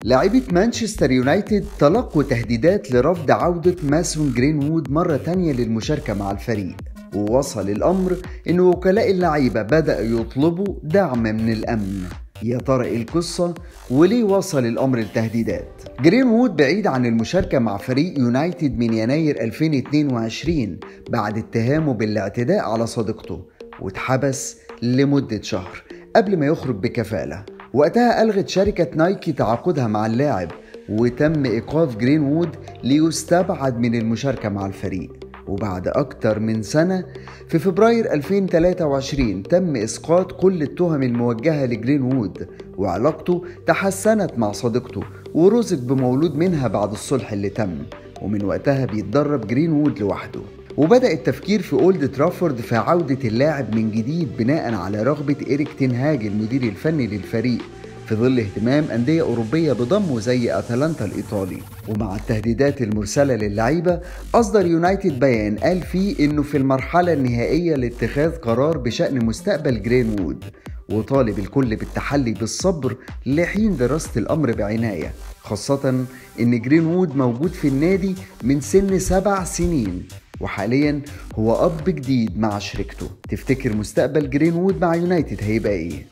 لاعبي مانشستر يونايتد تلقوا تهديدات لرفض عودة ماسون جرينوود مرة تانية للمشاركة مع الفريق ووصل الأمر إن وكلاء اللعيبة بدأوا يطلبوا دعم من الأمن يا ترى ايه القصة وليه وصل الأمر لتهديدات؟ جرينوود بعيد عن المشاركة مع فريق يونايتد من يناير 2022 بعد اتهامه بالاعتداء على صديقته واتحبس لمدة شهر قبل ما يخرج بكفالة وقتها ألغت شركة نايكي تعاقدها مع اللاعب وتم إيقاف جرينوود ليستبعد من المشاركة مع الفريق وبعد أكتر من سنة في فبراير 2023 تم إسقاط كل التهم الموجهة لجرينوود وعلاقته تحسنت مع صديقته ورزق بمولود منها بعد الصلح اللي تم ومن وقتها بيتدرب جرينوود لوحده وبدأ التفكير في أولد ترافورد في عودة اللاعب من جديد بناء على رغبة إيريك تنهاج المدير الفني للفريق في ظل اهتمام أندية أوروبية بضمه زي أتلانتا الإيطالي ومع التهديدات المرسلة للعيبة أصدر يونايتد بيان قال فيه إنه في المرحلة النهائية لاتخاذ قرار بشأن مستقبل جرينوود وطالب الكل بالتحلي بالصبر لحين دراسة الأمر بعناية خاصة إن جرينوود موجود في النادي من سن سبع سنين وحاليا هو أب جديد مع شركته تفتكر مستقبل جرينوود مع يونايتد هيبقى إيه؟